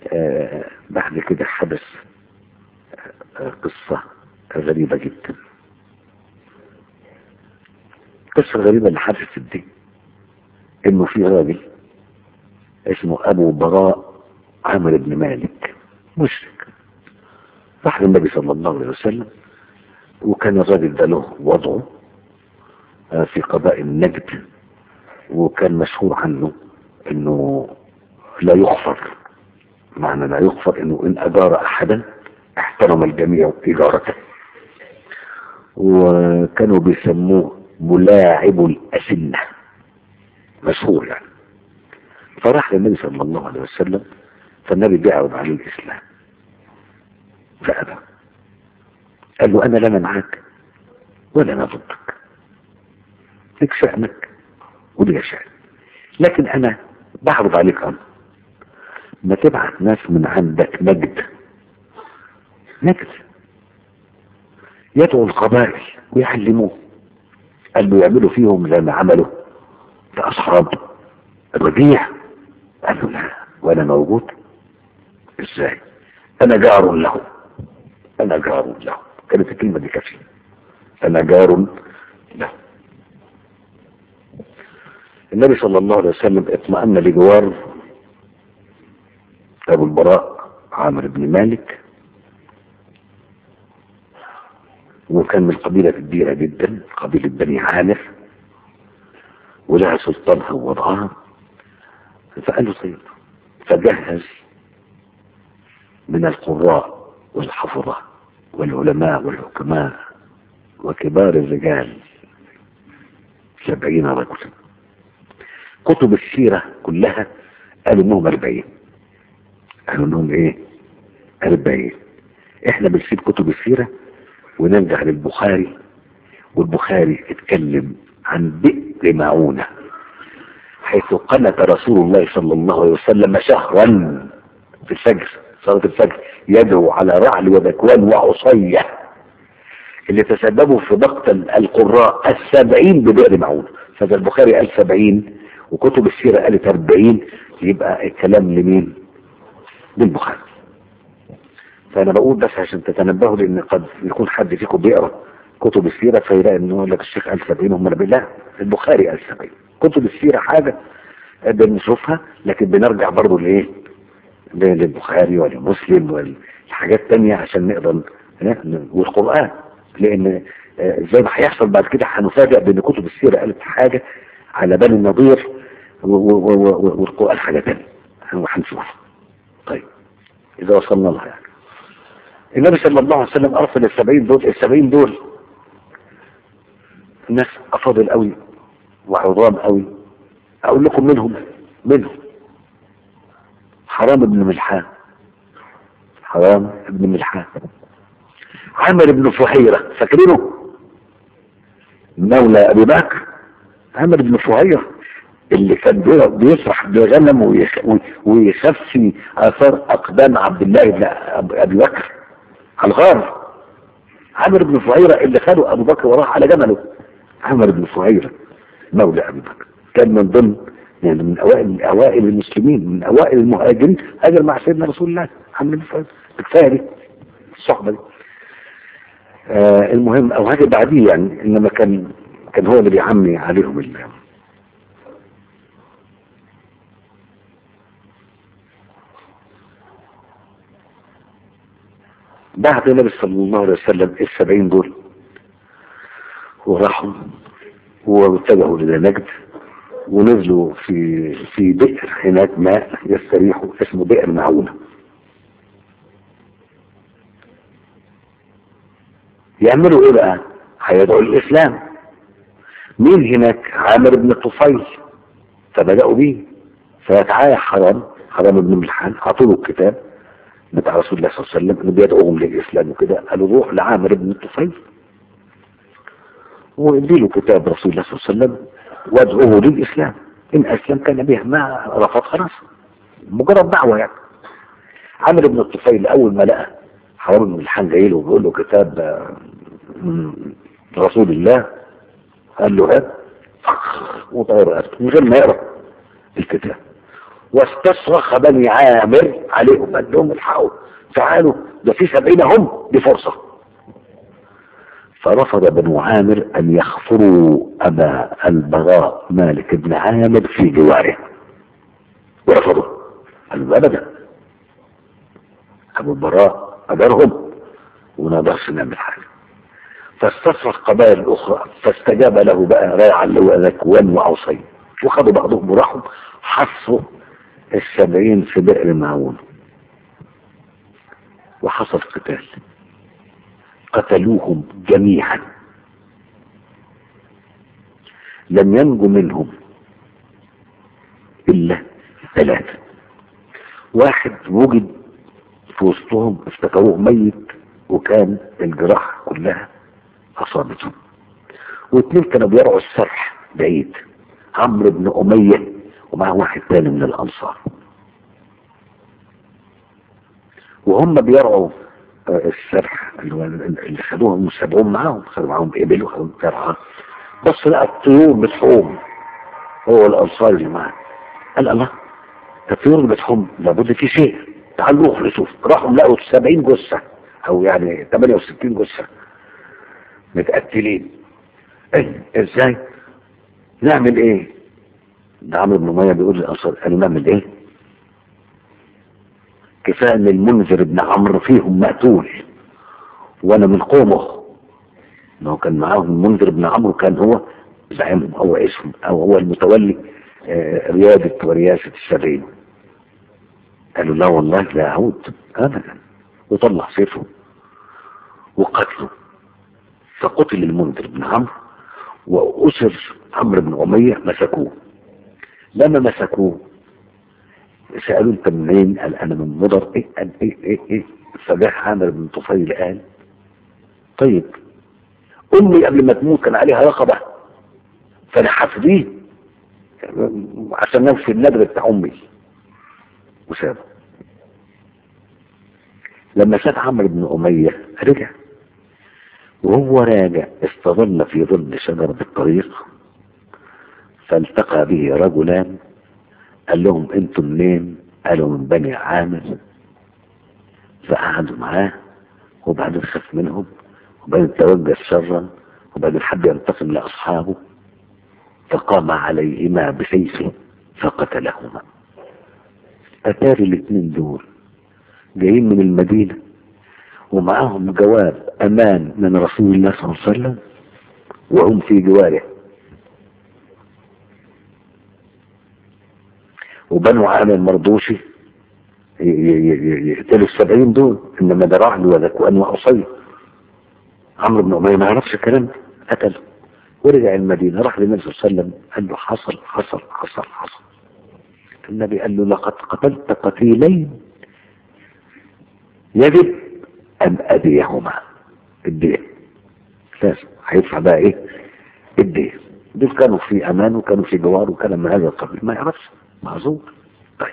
آه بعد كده حدث آه قصة غريبة جدا القصة الغريبة اللي حدثت دي انه في راجل اسمه ابو براء عامر بن مالك مشرك راح للنبي صلى الله عليه وسلم وكان الراجل ده له وضعه في قبائل نجد وكان مشهور عنه انه لا يغفر معنى لا يغفر انه ان اجار احدا احترم الجميع اجارته وكانوا بيسموه ملاعب الاسنه مشهور يعني فراح للنبي صلى الله عليه وسلم فالنبي بيعرض عليه الاسلام فابى قال له انا لا انا معاك ولا انا ضدك لك شأنك ولي شأن لكن انا بعرض عليك امر ما تبعت ناس من عندك نجد نجد يدعو القبائل ويعلموه قال له يعملوا فيهم زي ما عملوا لأصحاب الربيع قال له لا وانا موجود ازاي انا جار له انا جار له كانت الكلمة دي كافية انا جار له النبي صلى الله عليه وسلم اطمأن لجوار ابو البراء عامر بن مالك وكان من قبيلة كبيرة جدا قبيلة بني عامر ولها سلطانها ووضعها فقال له طيب فجهز من القراء والحفظة والعلماء والحكماء وكبار الرجال سبعين رجلا كتب السيرة كلها قالوا انهم اربعين قالوا انهم ايه اربعين احنا بنسيب كتب السيرة ونرجع للبخاري والبخاري اتكلم عن بئر معونة حيث قنت رسول الله صلى الله عليه وسلم شهرا في الفجر صلاة الفجر يدعو على رعل وذكوان وعصية اللي تسببوا في ضغط القراء السبعين ببئر معونة فده البخاري قال سبعين وكتب السيرة قالت أربعين يبقى الكلام لمين للبخاري فأنا بقول بس عشان تتنبهوا لأن قد يكون حد فيكم بيقرأ كتب السيرة فيلاقي إنه يقول لك الشيخ قال 70 هم لا البخاري قال 70 كتب السيرة حاجة بنشوفها لكن بنرجع برضه لإيه؟ للبخاري ولمسلم والحاجات تانية عشان نقدر والقرآن لأن زي ما هيحصل بعد كده هنفاجئ بأن كتب السيرة قالت حاجة على بني النضير والقرآن حاجة تانية وهنشوف طيب إذا وصلنا لها يعني النبي صلى الله عليه وسلم أرسل السبعين دول السبعين دول ناس أفاضل قوي وعظام قوي أقول لكم منهم منهم حرام ابن ملحان حرام ابن ملحان عامر بن فهيرة فاكرينه مولى أبي بكر عامر بن فهيرة اللي كان بيسرح بغنم ويخفي آثار أقدام عبد الله بن أبي بكر على الغار عامر بن فهيرة اللي خده أبو بكر وراه على جمله عامر بن فهيرة مولى أبي بكر كان من ضمن يعني من أوائل أوائل المسلمين من أوائل المهاجرين هاجر مع سيدنا رسول الله عامر بن فهيرة كفاية دي الصحبة دي آه المهم أو هاجر بعديه يعني إنما كان كان هو اللي بيعمي عليهم الله بعد النبي صلى الله عليه وسلم السبعين دول وراحوا واتجهوا الى نجد ونزلوا في في بئر هناك ماء يستريحوا اسمه بئر معونة يعملوا ايه بقى هيدعوا الاسلام مين هناك عامر بن الطفيل فبدأوا بيه فيتعايا حرام حرام بن ملحان عطوا له الكتاب بتاع رسول الله صلى الله عليه وسلم انه بيدعوهم للاسلام وكده قالوا روح لعامر بن الطفيل واديله كتاب رسول الله صلى الله عليه وسلم وادعوه للاسلام ان اسلم كان به ما رفض خلاص مجرد دعوه يعني عامر بن الطفيل اول ما لقى حرام بن الحان جاي له وبيقول له كتاب رسول الله قال له هات وطير من غير ما يقرا الكتاب واستصرخ بني عامر عليهم قال لهم الحقوا تعالوا ده في سبعين هم دي فرصة فرفض بنو عامر ان يخفروا ابا البراء مالك بن عامر في جواره ورفضوا قالوا ابدا ابو البراء اجرهم وما نقدرش نعمل حاجه فاستصرخ قبائل اخرى فاستجاب له بقى راعى اللي هو ذكوان وعصي وخدوا بعضهم وراحوا حصوا السبعين في بئر معون وحصل قتال قتلوهم جميعا لم ينجو منهم الا ثلاثة واحد وجد في وسطهم افتكروه ميت وكان الجراح كلها اصابته واثنين كانوا بيرعوا السرح بعيد عمرو بن اميه ومعه واحد تاني من الانصار وهم بيرعوا السرح اللي خدوهم سابوهم معاهم خدوا معاهم ابل وخدوا ترعى بص لقى الطيور بتحوم هو الانصار اللي معاه قال الله الطيور اللي بتحوم لابد في شيء تعالوا اخلصوا راحوا لقوا 70 جثه او يعني 68 جثه متقتلين ايه ازاي نعمل ايه ده عمرو بن اميه بيقول للانصار قالوا نعمل ايه كفايه ان المنذر بن عمرو فيهم مقتول وانا من قومه ما هو كان معاهم المنذر بن عمرو كان هو زعيمهم هو اسمه او هو المتولي آه رياده ورياسه السبعين قالوا لا والله لا اعود ابدا وطلع سيفه وقتله فقتل المنذر بن عمرو وأسر عمرو بن أمية مسكوه لما مسكوه سألوا انت منين قال انا من مضر ايه قال ايه ايه ايه فجاء عامر بن طفيل قال طيب امي قبل ما تموت كان عليها رقبة فانا حفظيه عشان نمشي النذر بتاع امي وسابه لما شاف عمرو بن امية رجع وهو راجع استظل في ظل شجرة بالطريق فالتقى به رجلان قال لهم انتم منين قالوا من بني عامر فقعدوا معاه وبعدين خاف منهم وبعدين توجه شرا وبعدين حب ينتقم لاصحابه فقام عليهما بسيفه فقتلهما اتاري الاثنين دول جايين من المدينه ومعهم جواب امان من رسول الله صلى الله عليه وسلم وهم في جواره وبنو عامر مرضوشي يقتلوا السبعين دول انما ده رعد وذكوان وعصي عمرو بن اميه ما يعرفش الكلام ده قتله ورجع المدينه راح للنبي صلى الله عليه وسلم قال له حصل حصل حصل حصل النبي قال له لقد قتلت قتيلين يجب أن أديهما الدين لازم هيدفع بقى إيه الدين دول كانوا في أمان وكانوا في جوار وكان من هذا القبيل ما يعرفش معذور طيب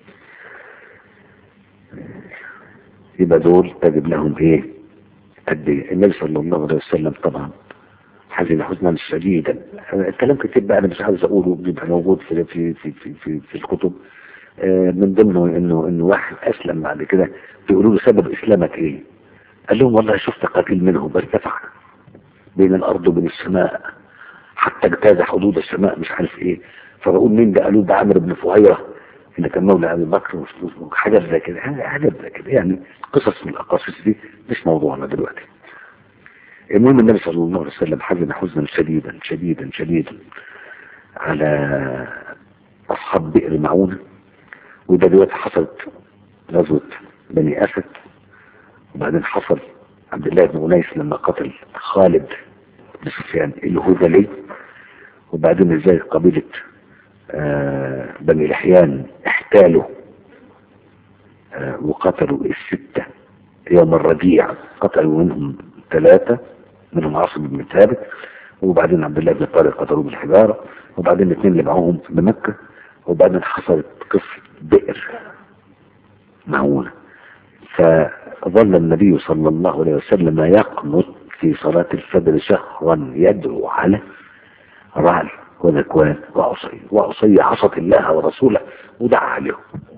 يبقى دول تجب لهم إيه الدين النبي صلى الله عليه وسلم طبعا حزن حزنا شديدا الكلام كتير بقى انا مش عاوز اقوله بيبقى موجود في في في في في, في الكتب من ضمنه انه انه واحد اسلم بعد كده بيقولوا له سبب اسلامك ايه؟ قال لهم والله شفت قتيل منهم ارتفع بين الارض وبين السماء حتى اجتاز حدود السماء مش عارف ايه فبقول مين ده قالوا ده عامر بن فهيره اللي كان مولى ابي بكر حاجات زي كده حاجات زي كده يعني قصص من الاقاصيص دي مش موضوعنا دلوقتي المهم النبي صلى الله عليه وسلم حزن حزنا شديدا شديدا شديدا على اصحاب بئر معونه وده دلوقتي حصلت غزوة بني أسد وبعدين حصل عبد الله بن أنيس لما قتل خالد بن سفيان الهذلي وبعدين ازاي قبيلة آه بني لحيان احتالوا آه وقتلوا الستة يوم الربيع قتلوا منهم ثلاثة منهم عاصم بن ثابت وبعدين عبد الله بن طارق قتلوه بالحجارة وبعدين الاثنين اللي معاهم بمكة وبعدين حصلت قصة بئر معونة فظل النبي صلى الله عليه وسلم يقنط في صلاة الفجر شهرا يدعو على رعل وذكوان وعصي وعصي عصت الله ورسوله ودعا عليهم